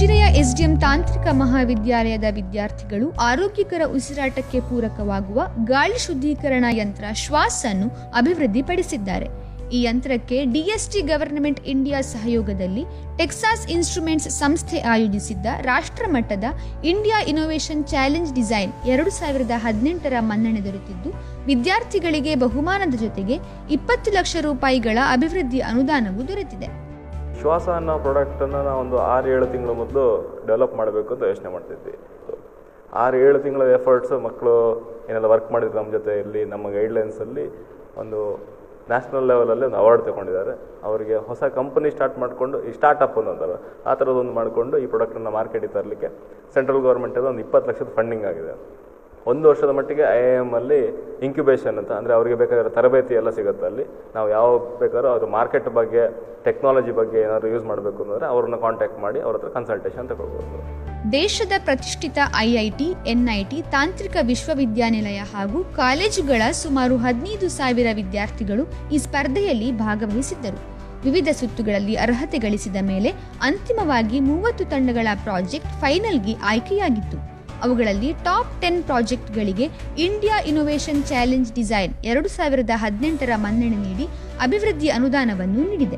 ಉಜಿರೆಯ SDM ತಾಂತ್ರಿಕ ಮಹಾವಿದ್ಯಾಲಯದ ವಿದ್ಯಾರ್ಥಿಗಳು ಆರೋಗ್ಯಕರ ಉಸಿರಾಟಕ್ಕೆ ಪೂರಕವಾಗುವ ಗಾಳಿ ಶುದ್ಧೀಕರಣ ಯಂತ್ರ ಶ್ವಾಸ್ ಅನ್ನು ಅಭಿವೃದ್ಧಿಪಡಿಸಿದ್ದಾರೆ ಈ ಯಂತ್ರಕ್ಕೆ ಡಿಎಸ್ಟಿ ಗವರ್ನಮೆಂಟ್ ಇಂಡಿಯಾ ಸಹಯೋಗದಲ್ಲಿ ಟೆಕ್ಸಾಸ್ ಇನ್ಸ್ಟ್ರುಮೆಂಟ್ಸ್ ಸಂಸ್ಥೆ ಆಯೋಜಿಸಿದ್ದ ರಾಷ್ಟ್ರಮಟ್ಟದ ಇಂಡಿಯಾ ಇನೋವೇಷನ್ ಚಾಲೆಂಜ್ ಡಿಸೈನ್ ಎರಡು ಸಾವಿರದ ಹದಿನೆಂಟರ ಮನ್ನಣೆ ದೊರೆತಿದ್ದು ವಿದ್ಯಾರ್ಥಿಗಳಿಗೆ ಬಹುಮಾನದ ಜೊತೆಗೆ ಇಪ್ಪತ್ತು ಲಕ್ಷ ರೂಪಾಯಿಗಳ ಅಭಿವೃದ್ಧಿ ಅನುದಾನವೂ ದೊರೆತಿದೆ ಶ್ವಾಸ ಅನ್ನೋ ಪ್ರಾಡಕ್ಟನ್ನು ನಾವು ಒಂದು ಆರು ಏಳು ತಿಂಗಳ ಮೊದಲು ಡೆವಲಪ್ ಮಾಡಬೇಕು ಅಂತ ಯೋಚನೆ ಮಾಡ್ತಿದ್ವಿ ಆರು ಏಳು ತಿಂಗಳ ಎಫರ್ಟ್ಸ್ ಮಕ್ಕಳು ಏನೆಲ್ಲ ವರ್ಕ್ ಮಾಡಿದ್ರು ನಮ್ಮ ಜೊತೆ ಇಲ್ಲಿ ನಮ್ಮ ಗೈಡ್ಲೈನ್ಸಲ್ಲಿ ಒಂದು ನ್ಯಾಷನಲ್ ಲೆವೆಲಲ್ಲಿ ಒಂದು ಅವಾರ್ಡ್ ತಗೊಂಡಿದ್ದಾರೆ ಅವರಿಗೆ ಹೊಸ ಕಂಪನಿ ಸ್ಟಾರ್ಟ್ ಮಾಡಿಕೊಂಡು ಈ ಸ್ಟಾರ್ಟಪ್ ಅಂತಾರೆ ಆ ಥರದೊಂದು ಮಾಡಿಕೊಂಡು ಈ ಪ್ರಾಡಕ್ಟನ್ನು ಮಾರ್ಕೆಟಿಗೆ ತರಲಿಕ್ಕೆ ಸೆಂಟ್ರಲ್ ಗೌರ್ಮೆಂಟಲ್ಲಿ ಒಂದು ಇಪ್ಪತ್ತು ಲಕ್ಷದ ಫಂಡಿಂಗ್ ಆಗಿದೆ ಒಂದು ವರ್ಷದ ಮಟ್ಟಿಗೆ ಐ ಐ ಎಮ್ ಅಲ್ಲಿ ಇಂಕ್ಯುಬೇಷನ್ ಅಂತ ಅಂದರೆ ಅವರಿಗೆ ಬೇಕಾಗಿರೋ ತರಬೇತಿ ಎಲ್ಲ ಸಿಗುತ್ತೆ ಅಲ್ಲಿ ನಾವು ಯಾವ ಬೇಕಾದ್ರೂ ಅವ್ರ ಮಾರ್ಕೆಟ್ ಬಗ್ಗೆ ಟೆಕ್ನಾಲಜಿ ಬಗ್ಗೆ ಏನಾದ್ರು ಯೂಸ್ ಮಾಡಬೇಕು ಅಂದರೆ ಅವ್ರನ್ನ ಕಾಂಟ್ಯಾಕ್ಟ್ ಮಾಡಿ ಅವ್ರ ಹತ್ರ ಕನ್ಸಲ್ಟೇಷನ್ ತಗೊಳ್ಬೋದು ದೇಶದ ಪ್ರತಿಷ್ಠಿತ ಐಐಟಿ ಎನ್ಐಟಿ ತಾಂತ್ರಿಕ ವಿಶ್ವವಿದ್ಯಾನಿಲಯ ಹಾಗೂ ಕಾಲೇಜುಗಳ ಸುಮಾರು ಹದಿನೈದು ಸಾವಿರ ವಿದ್ಯಾರ್ಥಿಗಳು ಈ ಸ್ಪರ್ಧೆಯಲ್ಲಿ ಭಾಗವಹಿಸಿದ್ದರು ವಿವಿಧ ಸುತ್ತುಗಳಲ್ಲಿ ಅರ್ಹತೆ ಗಳಿಸಿದ ಮೇಲೆ ಅಂತಿಮವಾಗಿ ಮೂವತ್ತು ತಂಡಗಳ ಪ್ರಾಜೆಕ್ಟ್ ಫೈನಲ್ಗೆ ಆಯ್ಕೆಯಾಗಿತ್ತು ಅವುಗಳಲ್ಲಿ ಟಾಪ್ ಟೆನ್ ಪ್ರಾಜೆಕ್ಟ್ಗಳಿಗೆ ಇಂಡಿಯಾ ಇನೋವೇಷನ್ ಚಾಲೆಂಜ್ ಡಿಸೈನ್ ಎರಡು ಸಾವಿರದ ಹದಿನೆಂಟರ ಮನ್ನಣೆ ನೀಡಿ ಅಭಿವೃದ್ಧಿ ಅನುದಾನವನ್ನು ನೀಡಿದೆ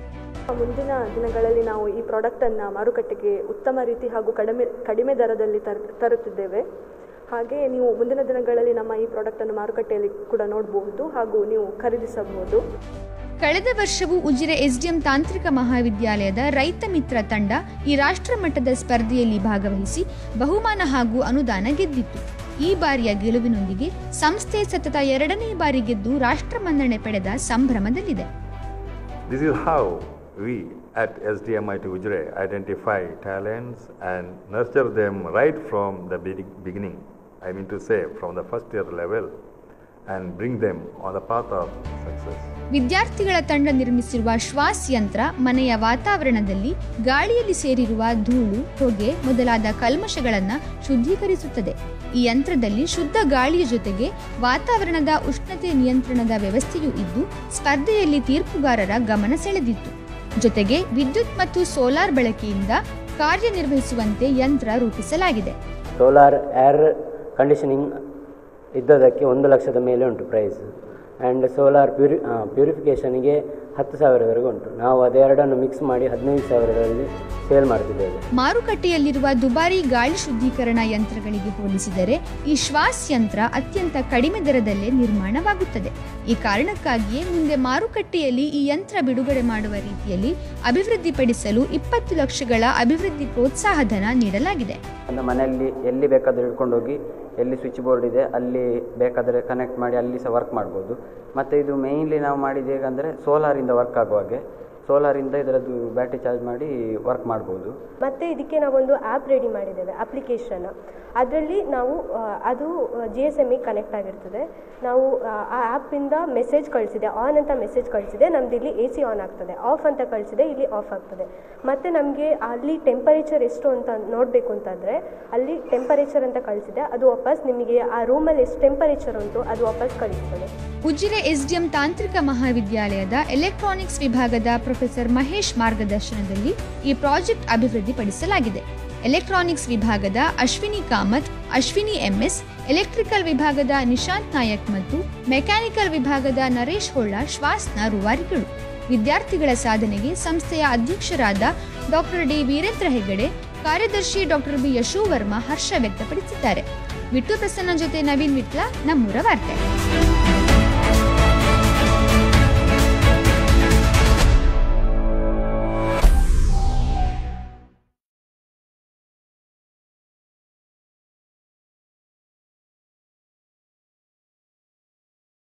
ಮುಂದಿನ ದಿನಗಳಲ್ಲಿ ನಾವು ಈ ಪ್ರಾಡಕ್ಟನ್ನು ಮಾರುಕಟ್ಟೆಗೆ ಉತ್ತಮ ರೀತಿ ಹಾಗೂ ಕಡಿಮೆ ಕಡಿಮೆ ದರದಲ್ಲಿ ತರ ತರುತ್ತಿದ್ದೇವೆ ಹಾಗೆ ನೀವು ಮುಂದಿನ ದಿನಗಳಲ್ಲಿ ನಮ್ಮ ಈ ಪ್ರಾಡಕ್ಟನ್ನು ಮಾರುಕಟ್ಟೆಯಲ್ಲಿ ಕೂಡ ನೋಡಬಹುದು ಹಾಗೂ ನೀವು ಖರೀದಿಸಬಹುದು ಕಳೆದ ವರ್ಷವೂ ಉಜಿರೆ ಎಸ್ಡಿಎಂ ತಾಂತ್ರಿಕ ಮಹಾವಿದ್ಯಾಲಯದ ರೈತ ಮಿತ್ರ ತಂಡ ಈ ರಾಷ್ಟ್ರಮಟ್ಟದ ಸ್ಪರ್ಧೆಯಲ್ಲಿ ಭಾಗವಹಿಸಿ ಬಹುಮಾನ ಹಾಗೂ ಅನುದಾನ ಗೆದ್ದಿತ್ತು ಈ ಬಾರಿಯ ಗೆಲುವಿನೊಂದಿಗೆ ಸಂಸ್ಥೆ ಸತತ ಎರಡನೇ ಬಾರಿ ಗೆದ್ದು ರಾಷ್ಟ್ರ ಮನ್ನಣೆ ಪಡೆದ ಸಂಭ್ರಮದಲ್ಲಿದೆ This is how we at SDMIT Ujre identify talents and nurture them right from the be- beginning. I mean to say, from the first year level, and bring them on the path of success. ವಿದ್ಯಾರ್ಥಿಗಳ ತಂಡ ನಿರ್ಮಿಸಿರುವ ಶ್ವಾಸ್ ಯಂತ್ರ ಮನೆಯ ವಾತಾವರಣದಲ್ಲಿ ಗಾಳಿಯಲ್ಲಿ ಸೇರಿರುವ ಧೂಳು ಹೊಗೆ ಮೊದಲಾದ ಕಲ್ಮಶಗಳನ್ನು ಶುದ್ಧೀಕರಿಸುತ್ತದೆ ಈ ಯಂತ್ರದಲ್ಲಿ ಶುದ್ಧ ಗಾಳಿಯ ಜೊತೆಗೆ ವಾತಾವರಣದ ಉಷ್ಣತೆ ನಿಯಂತ್ರಣದ ವ್ಯವಸ್ಥೆಯೂ ಇದ್ದು ಸ್ಪರ್ಧೆಯಲ್ಲಿ ತೀರ್ಪುಗಾರರ ಗಮನ ಸೆಳೆದಿತ್ತು ಜೊತೆಗೆ ವಿದ್ಯುತ್ ಮತ್ತು ಸೋಲಾರ್ ಬಳಕೆಯಿಂದ ಕಾರ್ಯನಿರ್ವಹಿಸುವಂತೆ ಯಂತ್ರ ರೂಪಿಸಲಾಗಿದೆ ಸೋಲಾರ್ ಏರ್ ಕಂಡೀಷನಿಂಗ್ ಇದ್ದದಕ್ಕೆ ಒಂದು ಲಕ್ಷದ ಮೇಲೆ ಉಂಟು ಪ್ರೈಸ್ ಆ್ಯಂಡ್ ಸೋಲಾರ್ ಪ್ಯೂರಿ ಪ್ಯೂರಿಫಿಕೇಷನ್ಗೆ ಹತ್ತು ಸಾವಿರವರೆಗೂ ಉಂಟು ನಾವು ಅದೆರಡನ್ನು ಮಿಕ್ಸ್ ಮಾಡಿ ಹದಿನೈದು ಸಾವಿರದಲ್ಲಿ ಸೇಲ್ ಮಾಡ್ತಿದ್ದೇವೆ ಮಾರುಕಟ್ಟೆಯಲ್ಲಿರುವ ದುಬಾರಿ ಗಾಳಿ ಶುದ್ಧೀಕರಣ ಯಂತ್ರಗಳಿಗೆ ಹೋಲಿಸಿದರೆ ಈ ಶ್ವಾಸ್ ಯಂತ್ರ ಅತ್ಯಂತ ಕಡಿಮೆ ದರದಲ್ಲೇ ನಿರ್ಮಾಣವಾಗುತ್ತದೆ ಈ ಕಾರಣಕ್ಕಾಗಿಯೇ ಮುಂದೆ ಮಾರುಕಟ್ಟೆಯಲ್ಲಿ ಈ ಯಂತ್ರ ಬಿಡುಗಡೆ ಮಾಡುವ ರೀತಿಯಲ್ಲಿ ಅಭಿವೃದ್ಧಿಪಡಿಸಲು ಇಪ್ಪತ್ತು ಲಕ್ಷಗಳ ಅಭಿವೃದ್ಧಿ ಪ್ರೋತ್ಸಾಹಧನ ನೀಡಲಾಗಿದೆ ಒಂದು ಮನೆಯಲ್ಲಿ ಎಲ್ಲಿ ಬೇಕಾದರೂ ಹಿಡ್ಕೊಂಡು ಹೋಗಿ ಎಲ್ಲಿ ಸ್ವಿಚ್ ಬೋರ್ಡ್ ಇದೆ ಅಲ್ಲಿ ಬೇಕಾದರೆ ಕನೆಕ್ಟ್ ಮಾಡಿ ಅಲ್ಲಿ ಸಹ ವರ್ಕ್ ಮಾಡ್ಬೋದು ಮತ್ತು ಇದು ಮೇಯ್ನ್ಲಿ ನಾವು ಮಾಡಿದ್ದು ಹೇಗಂದರೆ ಸೋಲಾರಿಂದ ವರ್ಕ್ ಆಗುವ ಹಾಗೆ ಸೋಲಾರಿಂದ ಇದರದ್ದು ಬ್ಯಾಟ್ರಿ ಚಾರ್ಜ್ ಮಾಡಿ ವರ್ಕ್ ಮಾಡ್ಬೋದು ಮತ್ತು ಇದಕ್ಕೆ ನಾವೊಂದು ಆ್ಯಪ್ ರೆಡಿ ಮಾಡಿದ್ದೇವೆ ಅಪ್ಲಿಕೇಶನ್ ಅದರಲ್ಲಿ ನಾವು ಆ, ಅದು ಜಿ ಎಸ್ ಎಮ್ಮಿಗೆ ಕನೆಕ್ಟ್ ಆಗಿರ್ತದೆ ನಾವು ಆ, ಆ ಆ್ಯಪಿಂದ ಮೆಸೇಜ್ ಕಳಿಸಿದೆ ಆನ್ ಅಂತ ಮೆಸೇಜ್ ಕಳಿಸಿದೆ ನಮ್ದು ಇಲ್ಲಿ ಎ ಸಿ ಆನ್ ಆಗ್ತದೆ ಆಫ್ ಅಂತ ಕಳಿಸಿದೆ ಇಲ್ಲಿ ಆಫ್ ಆಗ್ತದೆ ಮತ್ತು ನಮಗೆ ಅಲ್ಲಿ ಟೆಂಪರೇಚರ್ ಎಷ್ಟು ಅಂತ ನೋಡಬೇಕು ಅಂತಂದರೆ ಅಲ್ಲಿ ಟೆಂಪರೇಚರ್ ಅಂತ ಕಳಿಸಿದೆ ಅದು ವಾಪಸ್ ನಿಮಗೆ ಆ ರೂಮಲ್ಲಿ ಎಷ್ಟು ಟೆಂಪರೇಚರ್ ಉಂಟು ಅದು ವಾಪಸ್ ಕಳಿಸ್ತದೆ ಉಜಿರೆ ಎಸ್ಡಿಎಂ ತಾಂತ್ರಿಕ ಮಹಾವಿದ್ಯಾಲಯದ ಎಲೆಕ್ಟ್ರಾನಿಕ್ಸ್ ವಿಭಾಗದ ಪ್ರೊಫೆಸರ್ ಮಹೇಶ್ ಮಾರ್ಗದರ್ಶನದಲ್ಲಿ ಈ ಪ್ರಾಜೆಕ್ಟ್ ಅಭಿವೃದ್ಧಿಪಡಿಸಲಾಗಿದೆ ಎಲೆಕ್ಟ್ರಾನಿಕ್ಸ್ ವಿಭಾಗದ ಅಶ್ವಿನಿ ಕಾಮತ್ ಅಶ್ವಿನಿ ಎಂಎಸ್ ಎಲೆಕ್ಟ್ರಿಕಲ್ ವಿಭಾಗದ ನಿಶಾಂತ್ ನಾಯಕ್ ಮತ್ತು ಮೆಕ್ಯಾನಿಕಲ್ ವಿಭಾಗದ ನರೇಶ್ ಹೊಳ್ಳ ಶ್ವಾಸ್ನ ರೂವಾರಿಗಳು ವಿದ್ಯಾರ್ಥಿಗಳ ಸಾಧನೆಗೆ ಸಂಸ್ಥೆಯ ಅಧ್ಯಕ್ಷರಾದ ಡಾಕ್ಟರ್ ಡಿ ವೀರೇಂದ್ರ ಹೆಗಡೆ ಕಾರ್ಯದರ್ಶಿ ಡಾಕ್ಟರ್ ಬಿ ಯಶೋವರ್ಮ ಹರ್ಷ ವ್ಯಕ್ತಪಡಿಸಿದ್ದಾರೆ ವಿಟ್ಟು ಪ್ರಸನ್ನ ಜೊತೆ ನವೀನ್ ವಿಟ್ಲ ನಮ್ಮೂರ ವಾರ್ತೆ